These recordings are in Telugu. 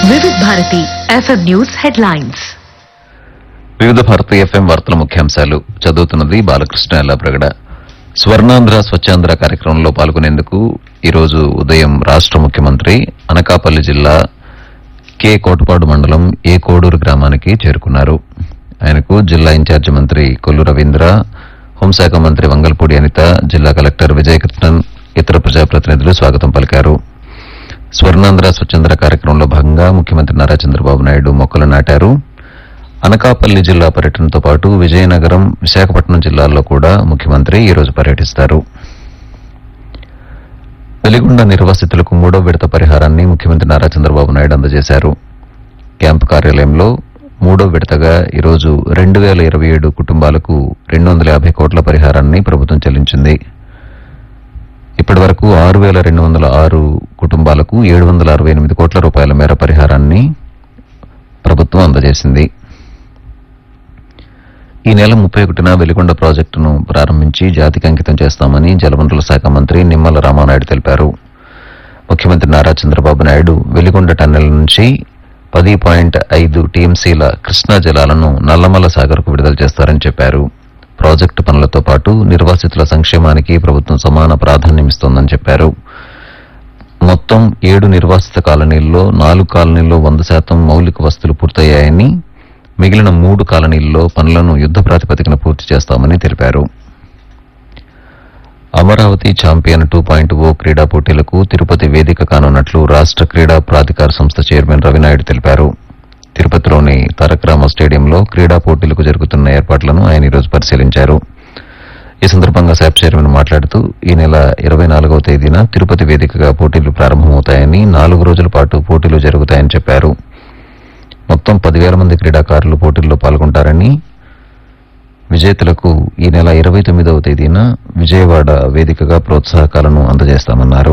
వివిధ భారతి ఎఫ్ఎం న్యూస్ హెడ్లైన్స్ వివిధ భారతీయ ఎఫ్ఎం వార్తల ముఖ్యాంశాలు చదువుతున్నది బాలకృష్ణ ఎల్లాప్రగడ స్వర్ణాంధ్ర స్వచ్ఛాంధ్ర కార్యక్రమంలో పాల్గొనేందుకు ఈరోజు ఉదయం రాష్ట ముఖ్యమంత్రి అనకాపల్లి జిల్లా కె కోటపాడు మండలం ఏ కోడూరు గ్రామానికి చేరుకున్నారు ఆయనకు జిల్లా ఇన్ఛార్జి మంత్రి కొల్లు రవీంద్ర హోంశాఖ మంత్రి వంగల్పూడి అనిత జిల్లా కలెక్టర్ విజయకృష్ణన్ ఇతర ప్రజాప్రతినిధులు స్వాగతం పలికారు స్వర్ణాంధ్ర స్వచ్ఛంద్ర కార్యక్రమంలో భాగంగా ముఖ్యమంత్రి నారా చంద్రబాబు నాయుడు మొక్కలు నాటారు అనకాపల్లి జిల్లా పర్యటనతో పాటు విజయనగరం విశాఖపట్నం జిల్లాల్లో కూడా ముఖ్యమంత్రి ఈరోజు పర్యటిస్తారు వెలిగొండ నిర్వాసితులకు మూడో విడత పరిహారాన్ని ముఖ్యమంత్రి నారా చంద్రబాబు నాయుడు అందజేశారు క్యాంపు కార్యాలయంలో మూడో విడతగా ఈరోజు రెండు వేల ఇరవై ఏడు కుటుంబాలకు రెండు వందల యాభై కోట్ల పరిహారాన్ని ప్రభుత్వం చెల్లించింది ఇప్పటి వరకు ఆరు వేల రెండు వందల ఆరు కుటుంబాలకు ఏడు వందల అరవై ఎనిమిది కోట్ల రూపాయల మేర పరిహారాన్ని ప్రభుత్వం అందజేసింది ఈ నెల ముప్పై ఒకటిన వెలిగొండ ప్రాజెక్టును ప్రారంభించి జాతికి అంకితం చేస్తామని జలవనరుల శాఖ మంత్రి నిమ్మల రామానాయుడు తెలిపారు ముఖ్యమంత్రి నారా చంద్రబాబు నాయుడు వెలిగొండ టన్నెల్ నుంచి పది పాయింట్ ఐదు టీఎంసీల కృష్ణా జలాలను నల్లమల్ల సాగర్కు విడుదల చేస్తారని చెప్పారు ప్రాజెక్టు పనులతో పాటు నిర్వాసితుల సంక్షేమానికి ప్రభుత్వం సమాన ప్రాధాన్యమిస్తోందని చెప్పారు మొత్తం ఏడు నిర్వాసిత కాలనీల్లో నాలుగు కాలనీల్లో వంద శాతం మౌలిక వస్తువులు పూర్తయ్యాయని మిగిలిన మూడు కాలనీల్లో పనులను యుద్ద ప్రాతిపదికన పూర్తి చేస్తామని తెలిపారు Amaravati champion two point O క్రీడా పోటీలకు తిరుపతి వేదిక కానున్నట్లు రాష్ట్ర క్రీడా ప్రాధికార సంస్థ చైర్మన్ రవినాయుడు తెలిపారు తిరుపతిలోని తారక రామ స్టేడియంలో క్రీడా పోటీలకు జరుగుతున్న ఏర్పాట్లను ఆయన ఈరోజు పరిశీలించారు ఈ సందర్భంగా శాప్ చైర్మన్ మాట్లాడుతూ ఈ నెల ఇరవై నాలుగవ తేదీన తిరుపతి వేదికగా పోటీలు ప్రారంభమవుతాయని నాలుగు రోజుల పాటు పోటీలు జరుగుతాయని చెప్పారు మొత్తం పదివేల మంది క్రీడాకారులు పోటీల్లో పాల్గొంటారని విజేతలకు ఈ నెల ఇరవై తొమ్మిదవ తేదీన విజయవాడ వేదికగా ప్రోత్సాహకాలను అందజేస్తామన్నారు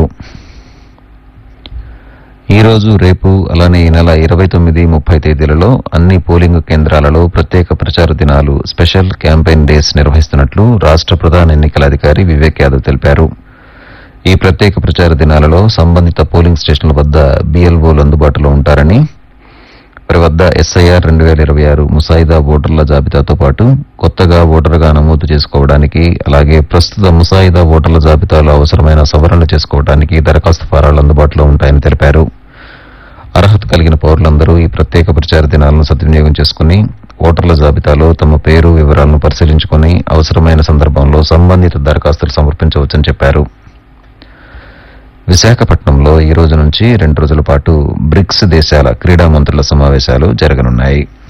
ఈ రోజు రేపు అలానే ఈ నెల ఇరవై తొమ్మిది ముప్పై తేదీలలో అన్ని పోలింగ్ కేంద్రాలలో ప్రత్యేక ప్రచార దినాలు స్పెషల్ క్యాంపెయిన్ డేస్ నిర్వహిస్తున్నట్లు రాష్ట్ర ప్రధాన ఎన్నికల అధికారి వివేక్ యాదవ్ తెలిపారు ఈ ప్రత్యేక ప్రచార దినాలలో సంబంధిత పోలింగ్ స్టేషన్ల వద్ద బీఎల్ఓలు అందుబాటులో ఉంటారని వారి వద్ద ఎస్ఐఆర్ రెండు వేల ఇరవై ఆరు ముసాయిదా ఓటర్ల జాబితాతో పాటు కొత్తగా ఓటరుగా నమోదు చేసుకోవడానికి అలాగే ప్రస్తుత ముసాయిదా ఓటర్ల జాబితాలో అవసరమైన సవరణలు చేసుకోవడానికి దరఖాస్తు ఫారాలు అందుబాటులో ఉంటాయని తెలిపారు అర్హత కలిగిన పౌరులందరూ ఈ ప్రత్యేక ప్రచార దినాలను సద్వినియోగం చేసుకుని ఓటర్ల జాబితాలో తమ పేరు వివరాలను పరిశీలించుకుని అవసరమైన సందర్భంలో సంబంధిత దరఖాస్తులు సమర్పించవచ్చని చెప్పారు విశాఖపట్నంలో ఈ రోజు నుంచి రెండు రోజుల పాటు బ్రిక్స్ దేశాల క్రీడా మంత్రుల సమావేశాలు జరగనున్నాయి